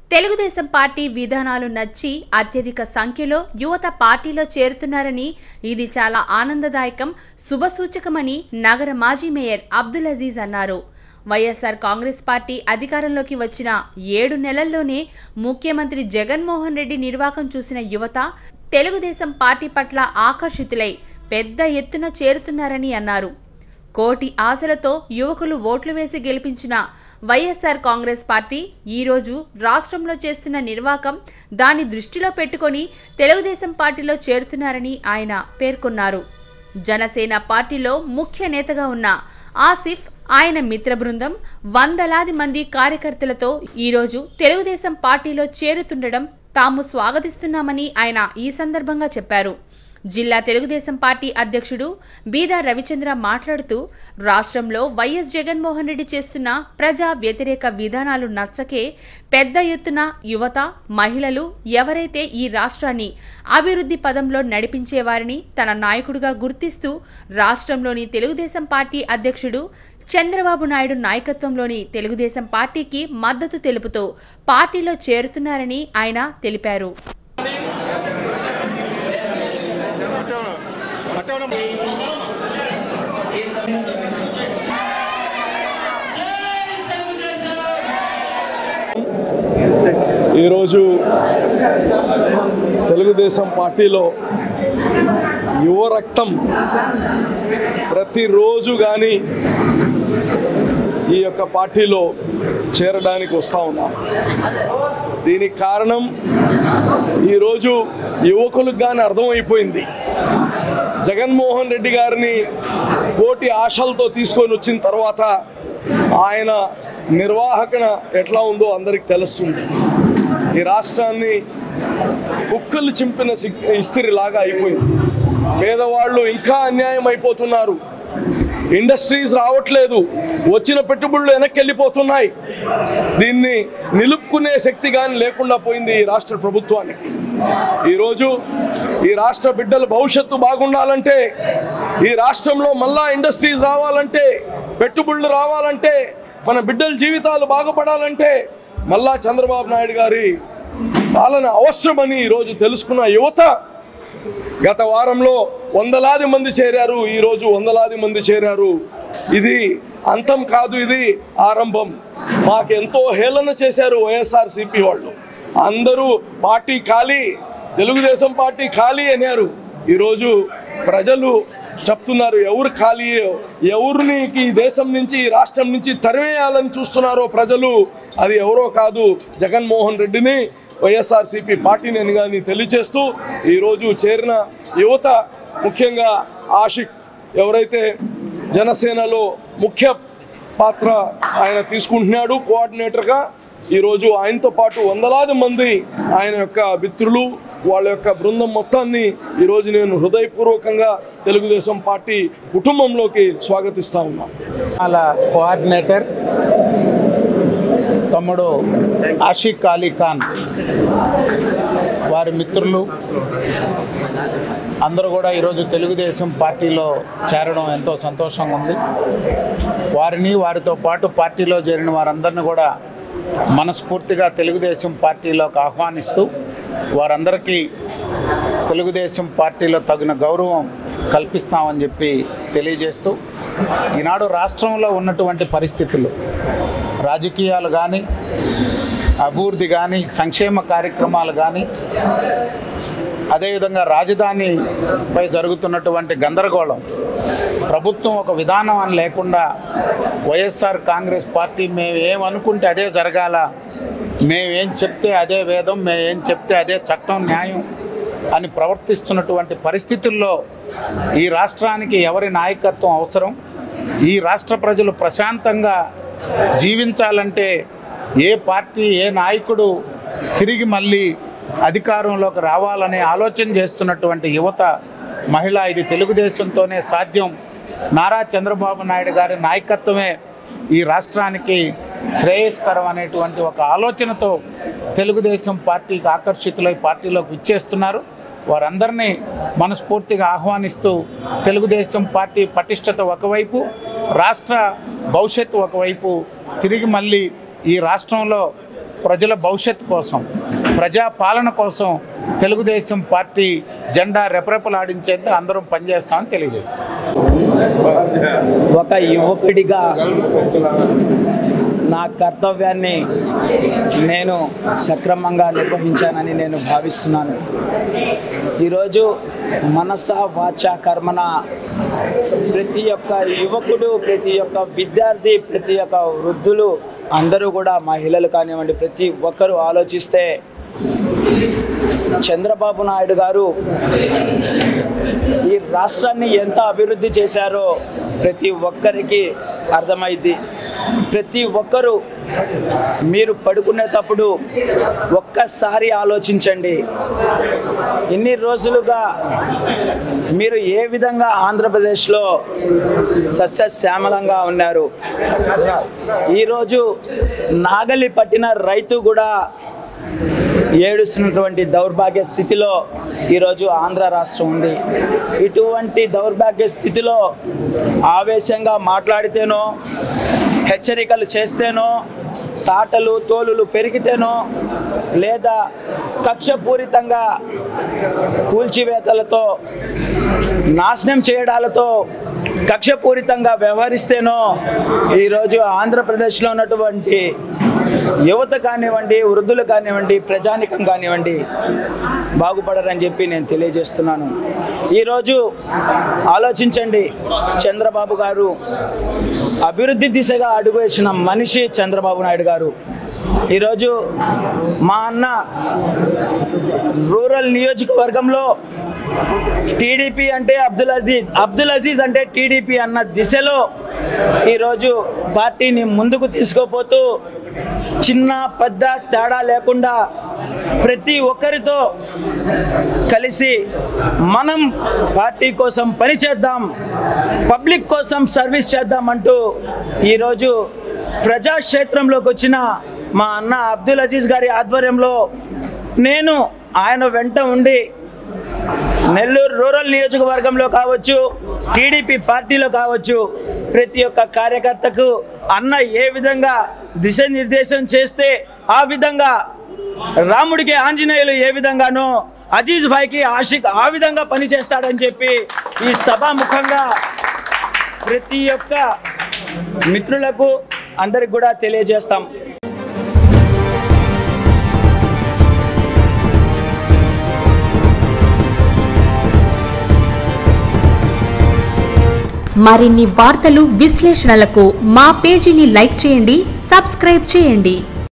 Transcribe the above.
Telugu Desam party విధానాలు నచ్చి అత్యధిక సంఖ్యలో యువత పార్టీలో చేరుతున్నారని ఇది చాలా ఆనందదాయకం శుభసూచకమని నగర మాజీ మేయర్ అబ్దుల్ అజీజ్ అన్నారు వైఎస్ఆర్ కాంగ్రెస్ పార్టీ అధికారంలోకి వచ్చిన ఏడు నెలల్లోనే ముఖ్యమంత్రి జగన్మోహన్ రెడ్డి నిర్వాకం చూసిన యువత తెలుగుదేశం పార్టీ పట్ల ఆకర్షితులై పెద్ద ఎత్తున చేరుతున్నారని అన్నారు కోటి ఆశలతో యువకులు ఓట్లు వేసి గెలిపించిన వైఎస్ఆర్ కాంగ్రెస్ పార్టీ ఈరోజు రాష్ట్రంలో చేస్తున్న నిర్వాకం దాన్ని దృష్టిలో పెట్టుకొని తెలుగుదేశం పార్టీలో చేరుతున్నారని ఆయన పేర్కొన్నారు జనసేన పార్టీలో ముఖ్య నేతగా ఉన్న ఆసిఫ్ ఆయన మిత్ర బృందం వందలాది మంది కార్యకర్తలతో ఈరోజు తెలుగుదేశం పార్టీలో చేరుతుండడం తాము స్వాగతిస్తున్నామని ఆయన ఈ సందర్భంగా చెప్పారు జిల్లా తెలుగుదేశం పార్టీ అధ్యక్షుడు బీదా రవిచంద్ర మాట్లాడుతూ రాష్ట్రంలో వైఎస్ జగన్మోహన్ రెడ్డి చేస్తున్న ప్రజా వ్యతిరేక విధానాలు నచ్చకే పెద్ద ఎత్తున యువత మహిళలు ఎవరైతే ఈ రాష్ట్రాన్ని అభివృద్ధి పదంలో నడిపించేవారని తన నాయకుడిగా గుర్తిస్తూ రాష్ట్రంలోని తెలుగుదేశం పార్టీ అధ్యక్షుడు చంద్రబాబు నాయుడు నాయకత్వంలోని తెలుగుదేశం పార్టీకి మద్దతు తెలుపుతూ పార్టీలో చేరుతున్నారని ఆయన తెలిపారు ఈరోజు తెలుగుదేశం పార్టీలో యువ రక్తం ప్రతిరోజు కానీ ఈ యొక్క పార్టీలో చేరడానికి వస్తూ ఉన్నారు దీనికి కారణం ఈరోజు యువకులకు కానీ అర్థమైపోయింది జగన్మోహన్ రెడ్డి గారిని కోటి ఆశలతో తీసుకొని వచ్చిన తర్వాత ఆయన నిర్వాహకన ఎట్లా ఉందో అందరికి తెలుస్తుంది ఈ రాష్ట్రాన్ని కుక్కలు చింపిన సి- ఇస్త్రీ లాగా అయిపోయింది పేదవాళ్ళు ఇంకా అన్యాయం అయిపోతున్నారు ఇండస్ట్రీస్ రావట్లేదు వచ్చిన పెట్టుబడులు వెనక్కి వెళ్ళిపోతున్నాయి దీన్ని నిలుపుకునే శక్తి కానీ లేకుండా పోయింది ఈ రాష్ట్ర ప్రభుత్వానికి ఈరోజు ఈ రాష్ట్ర బిడ్డల భవిష్యత్తు బాగుండాలంటే ఈ రాష్ట్రంలో మళ్ళా ఇండస్ట్రీస్ రావాలంటే పెట్టుబడులు రావాలంటే మన బిడ్డల జీవితాలు బాగుపడాలంటే మళ్ళా చంద్రబాబు నాయుడు గారి పాలన అవసరమని ఈరోజు తెలుసుకున్న యువత గత వారంలో వందలాది మంది చేరారు ఈరోజు వందలాది మంది చేరారు ఇది అంతం కాదు ఇది ఆరంభం మాకెంతో హేళన చేశారు వైఎస్ఆర్ సిపి వాళ్ళు అందరూ పార్టీ ఖాళీ తెలుగుదేశం పార్టీ ఖాళీ అన్నారు ఈరోజు ప్రజలు చెప్తున్నారు ఎవరు ఖాళీ ఎవరిని ఈ దేశం నుంచి ఈ రాష్ట్రం నుంచి తరివేయాలని చూస్తున్నారో ప్రజలు అది ఎవరో కాదు జగన్మోహన్ రెడ్డిని వైఎస్ఆర్సీపీ పార్టీని అని కానీ తెలియచేస్తూ ఈరోజు చేరిన యువత ముఖ్యంగా ఆషిక్ ఎవరైతే జనసేనలో ముఖ్య పాత్ర ఆయన తీసుకుంటున్నాడు కోఆర్డినేటర్గా ఈరోజు ఆయనతో పాటు వందలాది మంది ఆయన యొక్క మిత్రులు వాళ్ళ యొక్క బృందం మొత్తాన్ని ఈరోజు నేను హృదయపూర్వకంగా తెలుగుదేశం పార్టీ కుటుంబంలోకి స్వాగతిస్తా ఉన్నాను వాళ్ళ కోఆర్డినేటర్ తమ్ముడు ఆషిక్ అలీ ఖాన్ వారి మిత్రులు అందరూ కూడా ఈరోజు తెలుగుదేశం పార్టీలో చేరడం ఎంతో సంతోషంగా ఉంది వారిని వారితో పాటు పార్టీలో చేరిన వారందరిని కూడా మనస్ఫూర్తిగా తెలుగుదేశం పార్టీలోకి ఆహ్వానిస్తూ వారందరికీ తెలుగుదేశం పార్టీలో తగిన గౌరవం కల్పిస్తామని చెప్పి తెలియజేస్తూ ఈనాడు రాష్ట్రంలో ఉన్నటువంటి పరిస్థితులు రాజకీయాలు కానీ అభివృద్ధి కానీ సంక్షేమ కార్యక్రమాలు కానీ అదేవిధంగా రాజధానిపై జరుగుతున్నటువంటి గందరగోళం ప్రభుత్వం ఒక విధానం అని లేకుండా వైఎస్ఆర్ కాంగ్రెస్ పార్టీ మేము ఏమనుకుంటే అదే జరగాల మేమేం చెప్తే అదే వేదం మేమేం చెప్తే అదే చట్టం న్యాయం అని ప్రవర్తిస్తున్నటువంటి పరిస్థితుల్లో ఈ రాష్ట్రానికి ఎవరి నాయకత్వం అవసరం ఈ రాష్ట్ర ప్రజలు ప్రశాంతంగా జీవించాలంటే ఏ పార్టీ ఏ నాయకుడు తిరిగి మళ్ళీ అధికారంలోకి రావాలనే ఆలోచన చేస్తున్నటువంటి యువత మహిళ ఇది తెలుగుదేశంతోనే సాధ్యం నారా చంద్రబాబు నాయుడు గారి నాయకత్వమే ఈ రాష్ట్రానికి శ్రేయస్కరం అనేటువంటి ఒక ఆలోచనతో తెలుగుదేశం పార్టీకి ఆకర్షితులై పార్టీలోకి ఇచ్చేస్తున్నారు వారందరినీ మనస్ఫూర్తిగా ఆహ్వానిస్తూ తెలుగుదేశం పార్టీ పటిష్టత ఒకవైపు రాష్ట్ర భవిష్యత్తు ఒకవైపు తిరిగి మళ్ళీ ఈ రాష్ట్రంలో ప్రజల భవిష్యత్తు కోసం ప్రజా పాలన కోసం తెలుగుదేశం పార్టీ జెండా రెపరెపలాడించేందుకు అందరం పనిచేస్తామని తెలియజేస్తాం ఒక యువకుడిగా నా కర్తవ్యాన్ని నేను సక్రమంగా నిర్వహించానని నేను భావిస్తున్నాను ఈరోజు మనస వాచ కర్మన ప్రతి ఒక్క యువకుడు ప్రతి ఒక్క విద్యార్థి ప్రతి ఒక్క వృద్ధులు అందరూ కూడా మహిళలు కానివ్వండి ప్రతి ఒక్కరూ ఆలోచిస్తే చంద్రబాబు నాయుడు గారు ఈ రాష్ట్రాన్ని ఎంత అభివృద్ధి చేశారో ప్రతి ఒక్కరికి అర్థమైంది ప్రతి ఒక్కరూ మీరు పడుకునేటప్పుడు ఒక్కసారి ఆలోచించండి ఇన్ని రోజులుగా మీరు ఏ విధంగా ఆంధ్రప్రదేశ్లో సస్యశ్యామలంగా ఉన్నారు ఈరోజు నాగలి పట్టిన రైతు కూడా ఏడుస్తున్నటువంటి దౌర్భాగ్య స్థితిలో ఈరోజు ఆంధ్ర రాష్ట్రం ఉంది ఇటువంటి దౌర్భాగ్య స్థితిలో ఆవేశంగా మాట్లాడితేనో హెచ్చరికలు చేస్తేనో తాటలు తోలులు పెరిగితేనో లేదా కక్షపూరితంగా కూల్చివేతలతో నాశనం చేయడాలతో కక్షపూరితంగా వ్యవహరిస్తేనో ఈరోజు ఆంధ్రప్రదేశ్లో ఉన్నటువంటి యువత కానివ్వండి వృద్ధులు కానివ్వండి ప్రజానికం కానివ్వండి బాగుపడరని చెప్పి నేను తెలియజేస్తున్నాను ఈరోజు ఆలోచించండి చంద్రబాబు గారు అభివృద్ధి దిశగా అడుగు వేసిన మనిషి చంద్రబాబు నాయుడు గారు ఈరోజు మా అన్న రూరల్ నియోజకవర్గంలో టీడీపీ అంటే అబ్దుల్ అజీజ్ అబ్దుల్ అజీజ్ అంటే టీడీపీ అన్న దిశలో ఈరోజు పార్టీని ముందుకు తీసుకుపోతూ చిన్న పెద్ద తేడా లేకుండా ప్రతి ఒక్కరితో కలిసి మనం పార్టీ కోసం పనిచేద్దాం పబ్లిక్ కోసం సర్వీస్ చేద్దాం అంటూ ఈరోజు ప్రజాక్షేత్రంలోకి వచ్చిన మా అన్న అబ్దుల్ అజీజ్ గారి ఆధ్వర్యంలో నేను ఆయన వెంట ఉండి నెల్లూరు రూరల్ నియోజకవర్గంలో కావచ్చు టీడీపీ పార్టీలో కావచ్చు ప్రతి ఒక్క కార్యకర్తకు అన్న ఏ విధంగా దిశానిర్దేశం చేస్తే ఆ విధంగా రాముడికి ఆంజనేయులు ఏ విధంగానో అజీజ్ భాయ్కి ఆషిక్ ఆ విధంగా పనిచేస్తాడని చెప్పి ఈ సభాముఖంగా ప్రతి ఒక్క మిత్రులకు అందరికి కూడా తెలియజేస్తాం మరిన్ని వార్తలు విశ్లేషణలకు మా పేజీని లైక్ చేయండి సబ్స్క్రైబ్ చేయండి